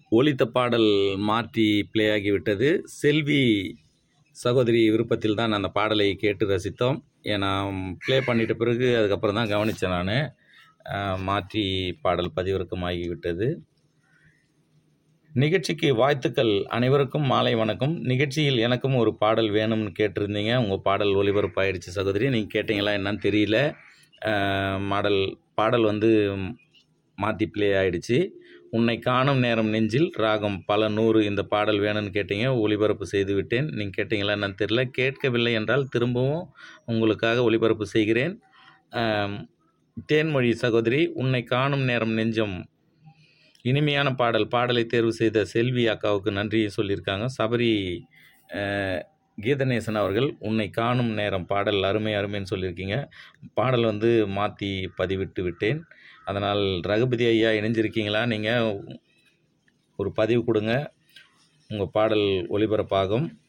ஒலித்த பாடல் மாற்றி ப்ளே ஆகிவிட்டது செல்வி சகோதரி விருப்பத்தில் தான் அந்த பாடலை கேட்டு ரசித்தோம் ஏன்னா ப்ளே பண்ணிட்ட பிறகு அதுக்கப்புறம் தான் கவனித்தேன் நான் மாற்றி பாடல் பதிவிறக்கம் ஆகிவிட்டது நிகழ்ச்சிக்கு வாழ்த்துக்கள் அனைவருக்கும் மாலை வணக்கம் நிகழ்ச்சியில் எனக்கும் ஒரு பாடல் வேணும்னு கேட்டிருந்தீங்க உங்கள் பாடல் ஒளிபரப்பாயிடுச்சு சகோதரி நீங்கள் கேட்டிங்களா என்னன்னு தெரியல அஹ், மாடல் பாடல் வந்து மாற்றி ப்ளே ஆயிடுச்சு உன்னை காணும் நேரம் நெஞ்சில் ராகம் பல நூறு இந்த பாடல் வேணும்னு கேட்டீங்க ஒளிபரப்பு செய்து விட்டேன் நீங்கள் கேட்டிங்களா என்னன்னு தெரியல கேட்கவில்லை என்றால் திரும்பவும் உங்களுக்காக ஒளிபரப்பு செய்கிறேன் அஹ், தேன்மொழி சகோதரி உன்னை காணும் நேரம் நெஞ்சம் இனிமையான பாடல் பாடலை தேர்வு செய்த செல்வி அக்காவுக்கு நன்றியை சொல்லியிருக்காங்க சபரி அஹ், கீதநேசன் அவர்கள் உன்னை காணும் நேரம் பாடல் அருமை அருமைன்னு சொல்லியிருக்கீங்க பாடல் வந்து மாற்றி பதிவிட்டு விட்டேன் அதனால் ரகுபதி ஐயா இணைஞ்சிருக்கீங்களா நீங்கள் ஒரு பதிவு கொடுங்க உங்கள் பாடல் ஒளிபரப்பாகும்